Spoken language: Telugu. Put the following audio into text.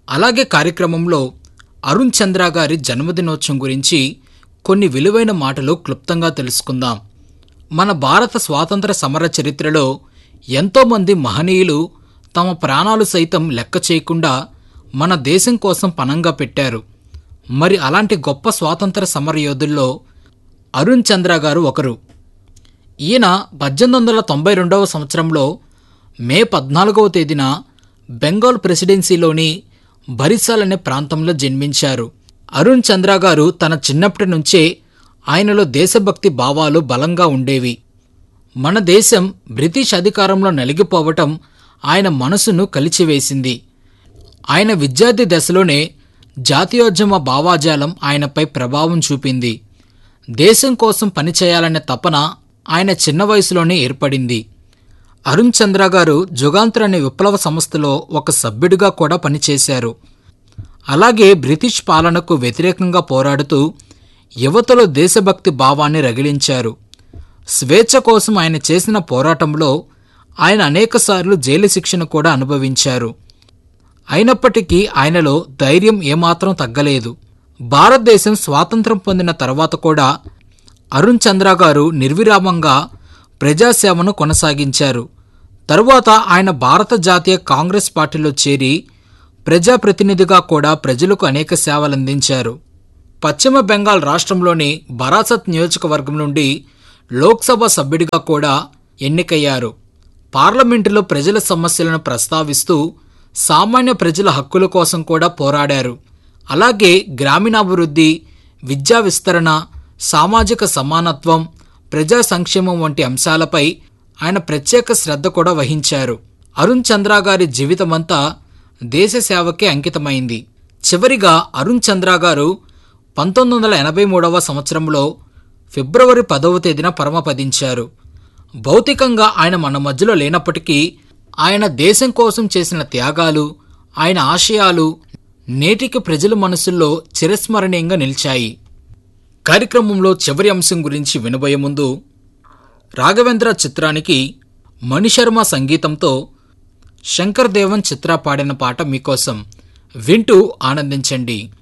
అలాగే కార్యక్రమంలో అరుణ్ చంద్ర గారి జన్మదినోత్సవం గురించి కొన్ని విలువైన మాటలు క్లుప్తంగా తెలుసుకుందాం మన భారత స్వాతంత్ర సమర చరిత్రలో ఎంతోమంది మహనీయులు తమ ప్రాణాలు సైతం లెక్క చేయకుండా మన దేశం కోసం పణంగా పెట్టారు మరి అలాంటి గొప్ప స్వాతంత్ర సమర యోధుల్లో అరుణ్ చంద్ర గారు ఒకరు ఈయన పద్దెనిమిది వందల తొంభై రెండవ సంవత్సరంలో మే పద్నాలుగవ తేదీన బెంగాల్ ప్రెసిడెన్సీలోని బరిసాల్ అనే ప్రాంతంలో జన్మించారు అరుణ్ చంద్ర గారు తన చిన్నప్పటి నుంచే ఆయనలో దేశభక్తి భావాలు బలంగా ఉండేవి మన దేశం బ్రిటిష్ అధికారంలో నలిగిపోవటం ఆయన మనసును కలిచివేసింది ఆయన విద్యార్థి దశలోనే జాతీయోద్యమ భావాజాలం ఆయనపై ప్రభావం చూపింది దేశం కోసం పనిచేయాలనే తపన ఆయన చిన్న వయసులోనే ఏర్పడింది అరుణ్ చంద్ర గారు జుగాంతర్ అనే విప్లవ సంస్థలో ఒక సభ్యుడిగా కూడా పనిచేశారు అలాగే బ్రిటిష్ పాలనకు వ్యతిరేకంగా పోరాడుతూ యువతలో దేశభక్తి భావాన్ని రగిలించారు స్వేచ్ఛ కోసం ఆయన చేసిన పోరాటంలో ఆయన అనేకసార్లు జైలు శిక్షను కూడా అనుభవించారు అయినప్పటికీ ఆయనలో ధైర్యం ఏమాత్రం తగ్గలేదు భారతదేశం స్వాతంత్రం పొందిన తర్వాత కూడా అరుణ్ చంద్ర గారు నిర్విరామంగా ప్రజాసేవను కొనసాగించారు తరువాత ఆయన భారత జాతీయ కాంగ్రెస్ పార్టీలో చేరి ప్రజాప్రతినిధిగా కూడా ప్రజలకు అనేక సేవలందించారు పశ్చిమ బెంగాల్ రాష్ట్రంలోని బరాసత్ నియోజకవర్గం నుండి లోక్సభ సభ్యుడిగా కూడా ఎన్నికయ్యారు పార్లమెంటులో ప్రజల సమస్యలను ప్రస్తావిస్తూ సామాన్య ప్రజల హక్కుల కోసం కూడా పోరాడారు అలాగే గ్రామీణాభివృద్ధి విద్యా విస్తరణ సామాజిక సమానత్వం ప్రజా సంక్షేమం వంటి అంశాలపై ఆయన ప్రత్యేక శ్రద్ధ కూడా వహించారు అరుణ్ చంద్ర గారి జీవితమంతా దేశ సేవకే అంకితమైంది చివరిగా అరుణ్ చంద్ర గారు పంతొమ్మిది వందల ఎనభై మూడవ సంవత్సరంలో ఫిబ్రవరి పదవ తేదీన పరమపదించారు భౌతికంగా ఆయన మన మధ్యలో లేనప్పటికీ ఆయన దేశం కోసం చేసిన త్యాగాలు ఆయన ఆశయాలు నేటికి ప్రజల మనసుల్లో చిరస్మరణీయంగా నిలిచాయి కార్యక్రమంలో చివరి అంశం గురించి వినబోయే ముందు రాఘవేంద్ర చిత్రానికి మణిశర్మ సంగీతంతో శంకర్ దేవన్ చిత్ర పాడిన పాట మీకోసం వింటూ ఆనందించండి